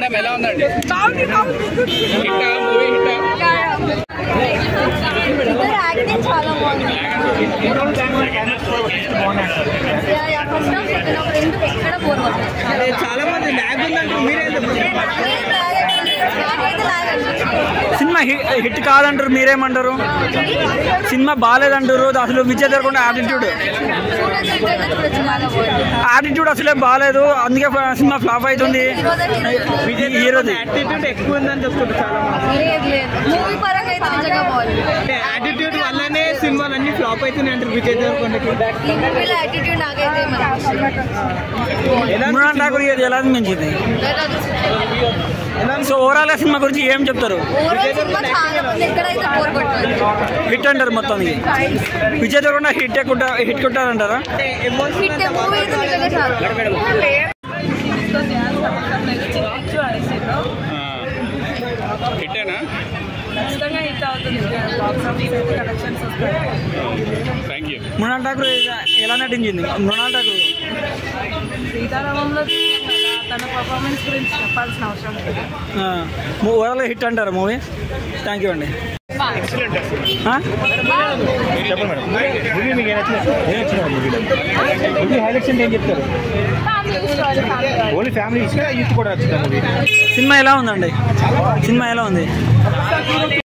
Madam ఎలా ఉందండి హిట్టా movie హిట్టా ఇద్దరు యాక్టింగ్ చాలా బాగుంది yeah, yeah, first half second half రెండు ఎక్కడ బోర్ కొట్టలేదు. చాలా మంది ల్యాగ్ ఉందంటారు మీరేం చెప్తారు ఏం లాగ్ అనిపించలేదు. నాకైతే లాగ్ అనిపించలేదు. సినిమా హి- హిట్ కాదంటారు మీరేమంటారు సినిమా బాగాలేదంటారు అసలు విజయ్ దేవరకొండ యాటిట్యూడ్ చూడొచ్చు, ఇక్కడైతే చూడొచ్చు, చాలా బాగుంది. యాటిట్యూడ్ అసలే బాగాలేదు అందుకే ఫ- సినిమా ఫ్లాప్ అవుతుంది హీరోదే హీరో. హీరోది యాటిట్యూడ్ ఎక్కువ ఉందని చెప్తుంటారు చాలా మంది లేదు లేదు మూవీ పరంగా అయితే నిజంగా బాగుంది అంటే యాటిట్యూడ్ వల్లనే సినిమాలు అన్ని ఫ్లాప్ అవుతున్నాయి అంటారు విజయ్ దేవరకొండకి ఈ మూవీలో యాటిట్యూడ్ నాకైతే ఏం అనిపించలేదు. ఎలా మృణాల్ ఠాకూర్ ఇది ఎలా అనిపించింది ఎలా సో ఓవరాల్ సినిమా గురించి ఏం చెప్తారు ఓవరాల్ సినిమా చాలా బాగుంది ఎక్కడైతే బోర్ కొట్టలేదు హిట్ అంటారు మొత్తానికి విజయ్ దేవరకొండ హిట్ ఎక్కుంటా హిట్ కొట్టారంటారా అంటే ఎమోషన్ హిట్ మూవీ అయితే నిజంగా చాలా బాగుంది. హిట్టేనా ఖచ్చితంగా హిట్ అవుతుంది బాక్స్ ఆఫీస్ అయితే కలెక్షన్స్ వస్తాయి థ్యాంక్ యూ మృణాల్ ఠాకూర్ ఎలా నటించింది మృణాల్ ఠాకూర్ సీతారామంలో చూసాం కదా తన పర్ఫార్మెన్స్ గురించి చెప్పాల్సిన అవసరం లేదు ఓవరాల్ హిట్ అంటారా మూవీ థ్యాంక్ యూ అండి ఆ? ఓన్లీ ఫ్యామిలీ యూత్ కూడా వచ్చిందా మూవీ సినిమా ఎలా ఉందండి సినిమా ఎలా ఉంది